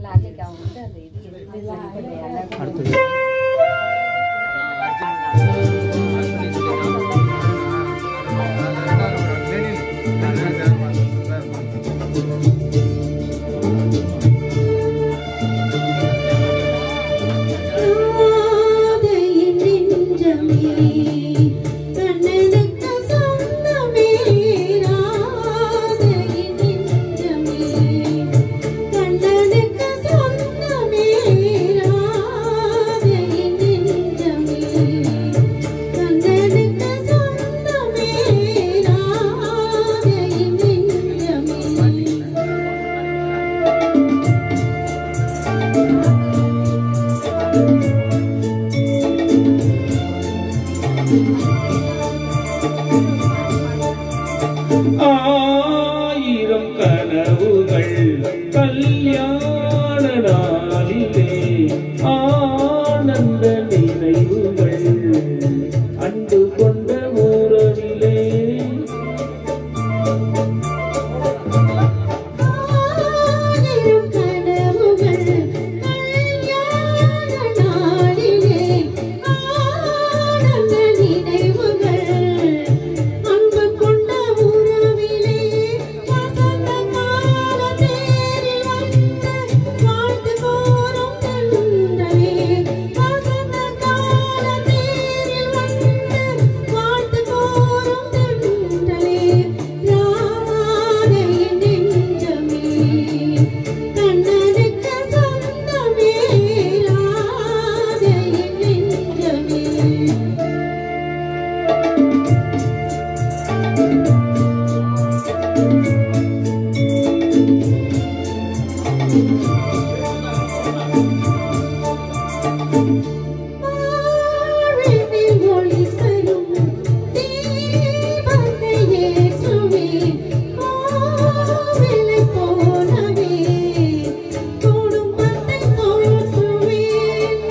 அன்னைக்கு அவங்க வந்து அந்த இது எதுவுமே சரியில்லை. அடுத்தது ராதையின் நெஞ்சமே கண்ணனுக்கு சொந்தமே ராதையின் நெஞ்சமே கண்ணனுக்கு சொந்தமே ராதையின் நெஞ்சமே கண்ணனுக்கு சொந்தமே ராதையின் நெஞ்சமே ஆயிரம் கனவுகள் கல்யாண நாளிலே ஆனந்த நினைவுகள் அன்பு கொண்ட உறவிலே ஆயிரம் கனவுகள் கல்யாண நாளிலே ஆனந்த நினைவுகள் அன்பு கொண்ட உறவிலே வசந்த கால தேரில் வந்து வாழ்த்து போரும் தென்றலே வசந்த கால தேரில் வந்து வாழ்த்து போரும் தென்றலே ராதையின் நெஞ்சமே கண்ணனுக்கு சொந்தமே ராதையின் நெஞ்சமே வாழ்வில் ஒளி தரும் தீபத்தை ஏற்றுவே கோவிலைப் போலவே குடும்பத்தை தோற்றுவேன்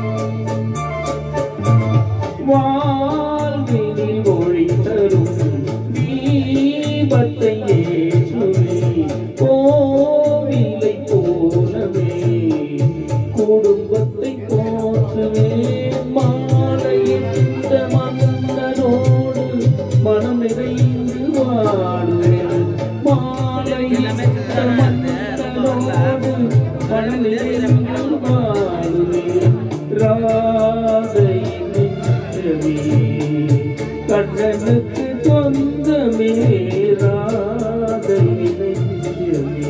வாழ்வினில் ஒளி தரும் தீபத்தை ஏற்றுவே கோவிலை போலவே குடும்பத்தை போற்றுவே மாலையிட்ட மன்னனோடு மனம் நிறைந்து வாழுவேன் மாலையிட்ட மன்னனோடு மனம் நிறைந்து வாழுவேன் ராதை நெஞ்சமே கண்ணனுக்கு சொந்தமே ராதை நெஞ்சமே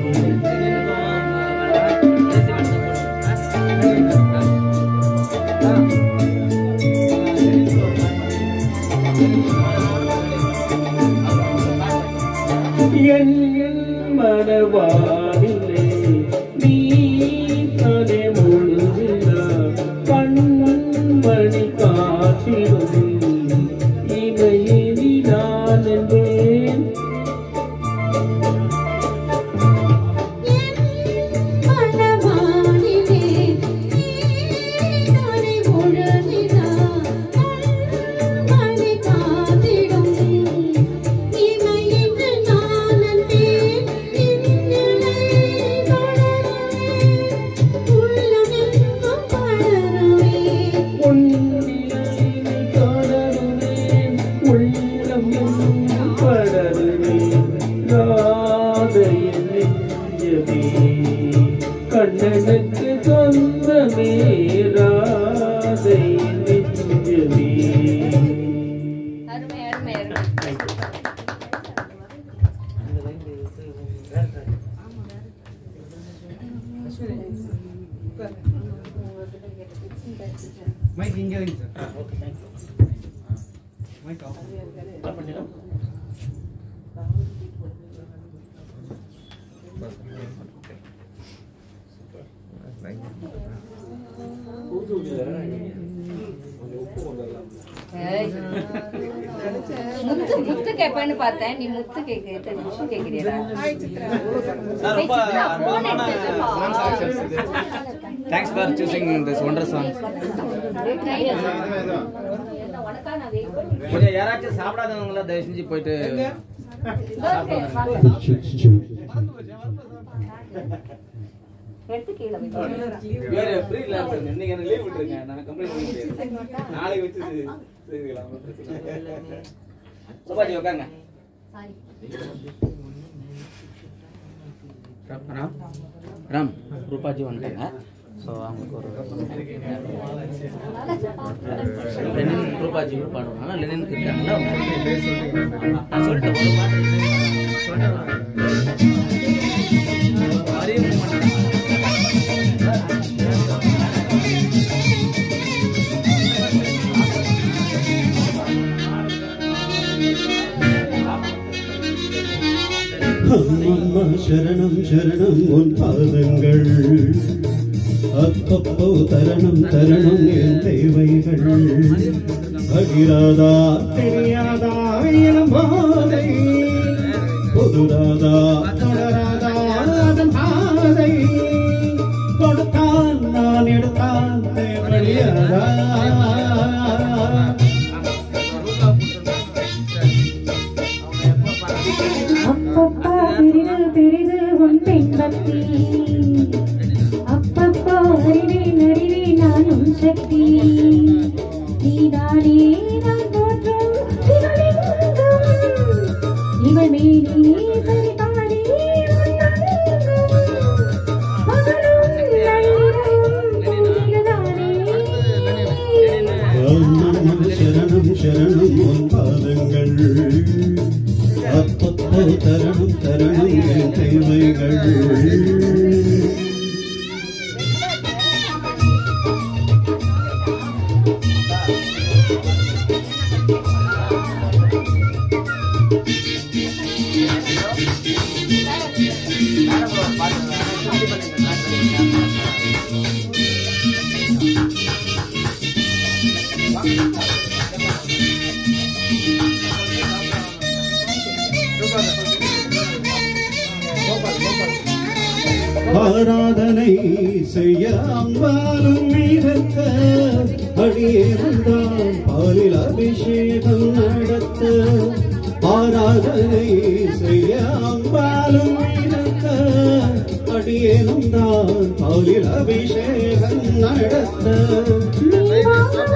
என் மனவானிலே நீ தனே முழுவிலா கண்மணி காட்டிடும் இமையினி நான் என்பேன் மனவானிலே நீதானே முழுநிலா கண்மணி காத்திடும் இமையின்று நான் அன்பேன் இன்னிலை தொடருவேன் உள்ளமெங்கும் படருவேன் உன்னிலை தொடருவேன் உள்ளம் எங்கும் படருவேன் ராதையின் நெஞ்சமே கண்ணனுக்கு சொந்தமே ராதையின் நெஞ்சமே அருமை அருமை அருமை மைக் இங்கே வைங்க சார் மைக் ஆஃப் ஏய். முத்து முத்து கேட்பேன்னு பார்த்தேன் நீ முத்து கேட்க முத்து கேட்கிறீரா thanks for choosing this wonder song உனக்கா நான் வெயிட் பண்ணி கொஞ்சம் யாராச்சும் சாப்பிடாதவங்கள தயவு செஞ்சு போயிட்டு Okay, வாங்க. எடுத்து கீழே வைக்கணும் வேற ஃப்ரீ லான்ஸ் இன்னைக்கு எனக்கு லீவ் விட்டுருங்க நான் கம்ப்ளைண்ட் பண்ண முடியாது நாளைக்கு வச்சு செ- செய்துக்கலாம் ஒண்ணும் பிரச்சனை இல்லை. சுபாஜி உட்காருங்க ராம் ராம் ரூபாஜி வந்துட்டாங்க ஸோ அவங்களுக்கு ஒரு லெனின் ரூபாஜி பாடுவாங்க லெனின் இருக்காங்களா நான் சொல்லிட்டேன் ஒரு பாட்டு சொல்லிட்டேன் அறிய மாட்டேன் அம்மம்மா சரணம் சரணம் உன் பாதங்கள் அப்பப்போ தரணம் தரணம் என் தேவைகள் அகிராதா தெரியாதா எனும் போதை பொதுராதா தொடராதா அதன் பாதை கொடுத்தான் நான் எடுத்தான் தேவையாதா அப்பப்பா பெரிது பெரிது உன் பெண் பக்தி அப்பப்பா அறிவேன் அறிவேன் நானும் சக்தி நீதானே நான் போற்றும் சிவலிங்கம் இவள் மேலே சரிபாடி உன் அங்கம். மகளும் நள்ளிரவும் நீங்கதானே. அம்மம்மா சரணம் சரணம் உன் பாதங்கள் அப்பப்போ தரணம் தரணம் என் தேவைகள் ஆராதனை செய்ய அம்பாலும் இருக்க அடியே வந்தான் பாலில் அபிஷேகம் நடத்த ஆராதனை செய்ய அம்பாலும் இருக்க அடியே வந்தான் பாலில் அபிஷேகம் நடத்த நீ வாங்க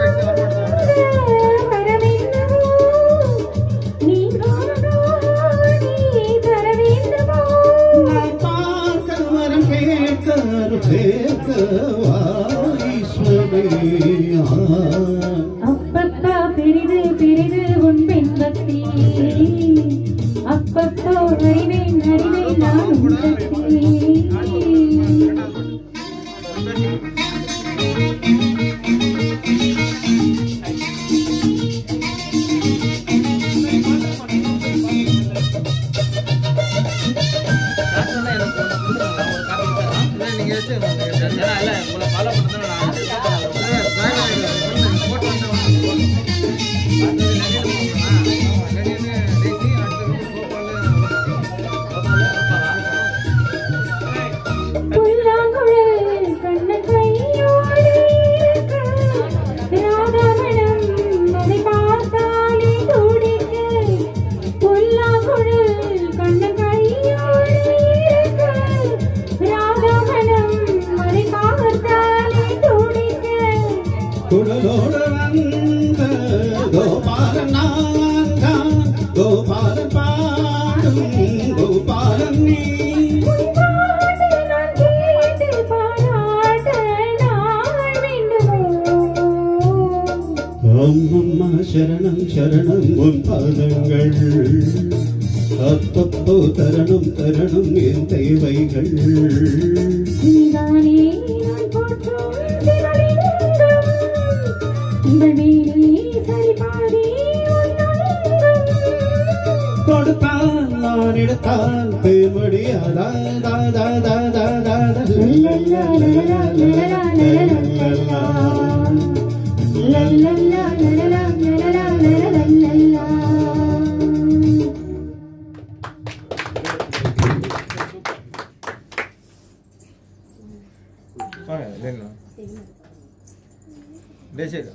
வரவேண்டுமோ? நீ வாங்க நீ தர வேண்டுமோ? நான் பார்க்க வரம் கேட்க அருள் சேர்க்க வாஈஸ்வரியா அப்பப்பா பெரிது பெரிது உன் பெண் பக்தி அப்பப்போ அறிவேன் அறிவேன் நானும் சக்தி காட்டுனா எனக்கு ஒண்ணு கொடுங்க. நான் ஒரு காப்பி தரேன். இல்லை, நீங்க வச்சுக்கோங்க. ஏன்னா, இல்லை, உங்களை follow பண்ணதால நான் வந்து போட்டு வந்தேன், உனக்கு போட்டு. அடுத்தது லெனின் போகணுமா? ஆமா, லெனின், டெய்ஸி, அடுத்தது வந்து கோபாலு, கோபாலு, அப்பாவா? புல்லாங்குழல் கண்ணன் கையோடு இருக்க, ராதாமணம் அதை பார்த்தாலே துடிக்க. புல்லாங்குழல் கண்ணன் கையோடு இருக்க, ராதாமணம் அதை பார்த்தாலே துடிக்க. குடலோடு வந்த கோபாலன் நான் தான் கோபாலன் பாடும் கோபாலன் நீ உன்பாட்டு நான் கேட்டு பாராட்ட நாள் வேண்டுமோ? அம்மம்மா சரணம் சரணம் உன் பாதங்கள் அப்பப்போ தரணம் தரணம் என் தேவைகள் நீதானே நான் போற்றும் சிவலிங்கம். இவள் மேலே சரிபாடி உன் அங்கம். கொடுத்தான் நான் எடுத்தான் தேமடியாதா தா தா தா தா தா தா லல்லா, லல்லா, லல்லா, லல்லா. லல்லல்லா, லல்லலா, லல்லலா, லல்லலல்லா. வாங்க இல்லைங்களா டேசேக்கா